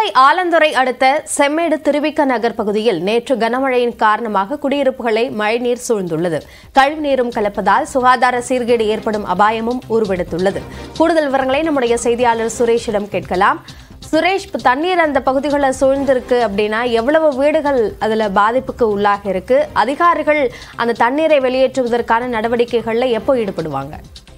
கோவை ஆலந்துறை அடுத்த செம்மேடு திருவிக்க நகர் பகுதியில் நேற்று கனமழையின் காரணமாக குடியிருப்புகளை மழைநீர் சூழ்ந்துள்ளது கழிவுநீரும் கலப்பதால் சுகாதார சீர்கேடு ஏற்படும் அபாயமும் உருவெடுத்துள்ளது கூடுதல் விவரங்களை நம்முடைய செய்தியாளர் சுரேஷிடம் கேட்கலாம் சுரேஷ் இப்ப தண்ணீர் அந்த பகுதிகளில் சூழ்ந்திருக்கு அப்படின்னா எவ்வளவு வீடுகள் அதுல பாதிப்புக்கு உள்ளாக இருக்கு அதிகாரிகள் அந்த தண்ணீரை வெளியேற்றுவதற்கான நடவடிக்கைகள்ல எப்போ ஈடுபடுவாங்க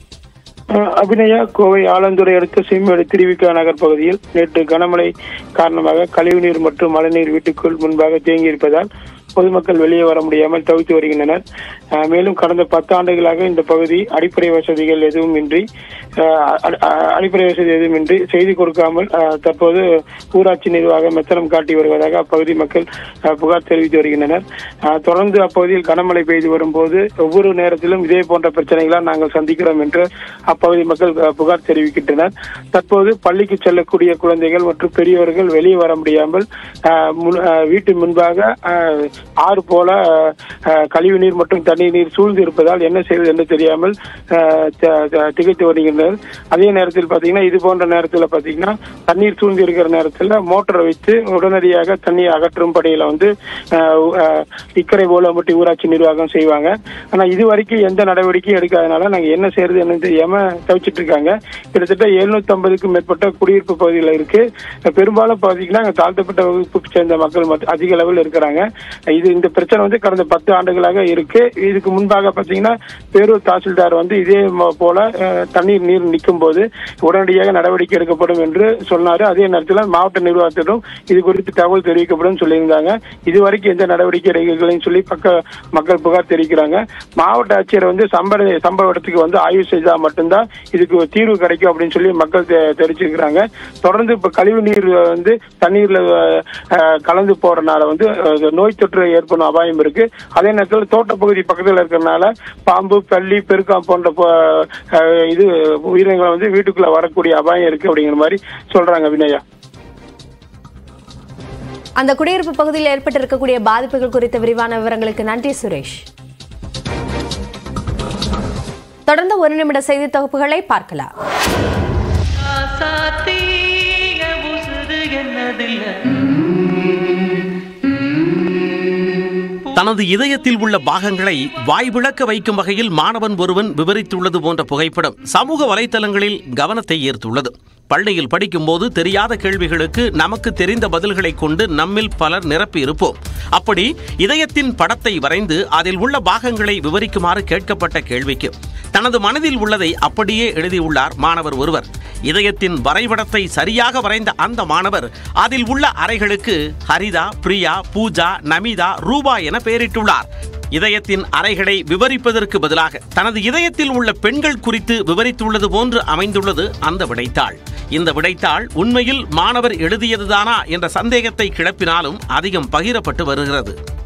அஹ் அபிநயா கோவை ஆலந்துறை அடுத்த செம்மேடு திருவிக்கா நகர் பகுதியில் நேற்று கனமழை காரணமாக கழிவுநீர் மற்றும் மழைநீர் வீட்டுக்குள் முன்பாக தேங்கியிருப்பதால் பொதுமக்கள் வெளியே வர முடியாமல் தவித்து வருகின்றனர் அஹ் மேலும் கடந்த பத்து ஆண்டுகளாக இந்த பகுதி அடிப்படை வசதிகள் எதுவும் இன்றி அஹ் அ- அ- அடிப்படை வசதி எதுவும் இன்றி செய்து கொடுக்காமல் அஹ் தற்போது ஊராட்சி நிர்வாகம் மெத்தனம் காட்டி வருவதாக அப்பகுதி மக்கள் அஹ் புகார் தெரிவித்து வருகின்றனர் அஹ் தொடர்ந்து அப்பகுதியில் கனமழை பெய்து வரும்போது ஒவ்வொரு நேரத்திலும் இதே போன்ற பிரச்சனைகளால் நாங்கள் சந்திக்கிறோம் என்று அப்பகுதி மக்கள் அஹ், புகார் தெரிவிக்கின்றனர் தற்போது பள்ளிக்கு செல்லக்கூடிய குழந்தைகள் மற்றும் பெரியவர்கள் வெளியே வர முடியாமல் அஹ், முன்- அஹ், வீட்டு முன்பாக அஹ், ஆறு போல அஹ், கழிவுநீர் மற்றும் தண்ணீர் நீர் சூழ்ந்து இருப்பதால் என்ன செய்வது என்று தெரியாமல் அஹ், த- த- திகைத்து வருகின்றனர் அதே நேரத்தில் பாத்தீங்கன்னா இது போன்ற நேரத்தில் பாத்தீங்கன்னா தண்ணீர் சூழ்ந்து இருக்கிற நேரத்தில் மோட்டரை வைத்து உடனடியாக தண்ணீர் அகற்றும் பணியில வந்து அஹ், அஹ், இக்கரை போலம்பட்டி ஊராட்சி நிர்வாகம் செய்வாங்க ஆனா இது வரைக்கும் எந்த நடவடிக்கையும் எடுக்காதனால நாங்க என்ன செய்யறது என்னன்னு தெரியாம தவிச்சிட்டு இருக்காங்க கிட்டத்தட்ட எழுநூத்தி ஐம்பதுக்கும் மேற்பட்ட குடியிருப்பு பகுதியில் இருக்கு பெரும்பாலும் பாத்தீங்கன்னா அங்க தாழ்த்தப்பட்ட வகுப்புக்கு சேர்ந்த மக்கள் மத்த- அதிக அளவில் இருக்கிறாங்க இது இந்த பிரச்சனை வந்து கடந்த பத்து ஆண்டுகளாக இருக்கு இதுக்கு முன்பாக பாத்தீங்கன்னா பேரூர் தாசில்தார் வந்து இதே ம- போல அஹ், தண்ணீர் நீர் நிற்கும் போது உடனடியாக நடவடிக்கை எடுக்கப்படும் என்று சொன்னாரு அதே நேரத்தில் மாவட்ட நிர்வாகத்திடம் இது குறித்து தகவல் தெரிவிக்கப்படும் சொல்லியிருந்தாங்க இதுவரைக்கும் எந்த நடவடிக்கை எடுக்கலைன்னு சொல்லி பக்க மக்கள் புகார் தெரிவிக்கிறாங்க மாவட்ட ஆட்சியர் வந்து சம்பவ சம்பவ இடத்துக்கு வந்து ஆய்வு செய்தா மட்டும்தான் இதுக்கு ஒரு தீர்வு கிடைக்கும் அப்படின்னு சொல்லி மக்கள் தெ- தெரிவிச்சிருக்கிறாங்க தொடர்ந்து இப்ப கழிவு நீர் வந்து தண்ணீர்ல அஹ், கலந்து போறதுனால வந்து அஹ், நோய் தொற்று ஏற்படும் அபாயம் இருக்கு அதே நேரத்தில் தோட்டப்பகுதி பக்கத்தில் இருக்கிறதுனால பாம்பு பள்ளி பெருக்காம் போன்ற ப- அஹ், இது உயிரினங்கள் வந்து வீட்டுக்குள்ள வரக்கூடிய அபாயம் இருக்கு அப்படிங்கிற மாதிரி சொல்றாங்க வினயா அந்த குடியிருப்பு பகுதியில் ஏற்பட்டிருக்கக்கூடிய பாதிப்புகள் குறித்த விரிவான விவரங்களுக்கு நன்றி சுரேஷ் தொடர்ந்து ஒரு நிமிட செய்தி தொகுப்புகளை பார்க்கலாம் சாத்தீக உசுறு என்னதில்ல தனது இதயத்தில் உள்ள பாகங்களை வாய்விளக்க வைக்கும் வகையில் மாணவன் ஒருவன் விவரித்துள்ளது போன்ற புகைப்படம் சமூக வலைத்தளங்களில் கவனத்தை ஈர்த்துள்ளது பள்ளியில் படிக்கும்போது தெரியாத கேள்விகளுக்கு நமக்கு தெரிந்த பதில்களை கொண்டு நம்மில் பலர் நிரப்பி இருப்போம் அப்படி இதயத்தின் படத்தை வரைந்து அதில் உள்ள பாகங்களை விவரிக்குமாறு கேட்கப்பட்ட கேள்விக்கு தனது மனதில் உள்ளதை அப்படியே எழுதியுள்ளார் மாணவர் ஒருவர் இதயத்தின் வரைபடத்தை சரியாக வரைந்த அந்த மாணவர் அதில் உள்ள அறைகளுக்கு ஹரிதா பிரியா பூஜா நமிதா ரூபா என பெயரிட்டுள்ளார் இதயத்தின் அறைகளை விவரிப்பதற்கு பதிலாக தனது இதயத்தில் உள்ள பெண்கள் குறித்து விவரித்துள்ளது போன்று அமைந்துள்ளது அந்த விடைத்தாள் இந்த விடைத்தாள் உண்மையில் மாணவர் எழுதியதுதானா என்ற சந்தேகத்தை கிளப்பினாலும் அதிகம் பகிரப்பட்டு வருகிறது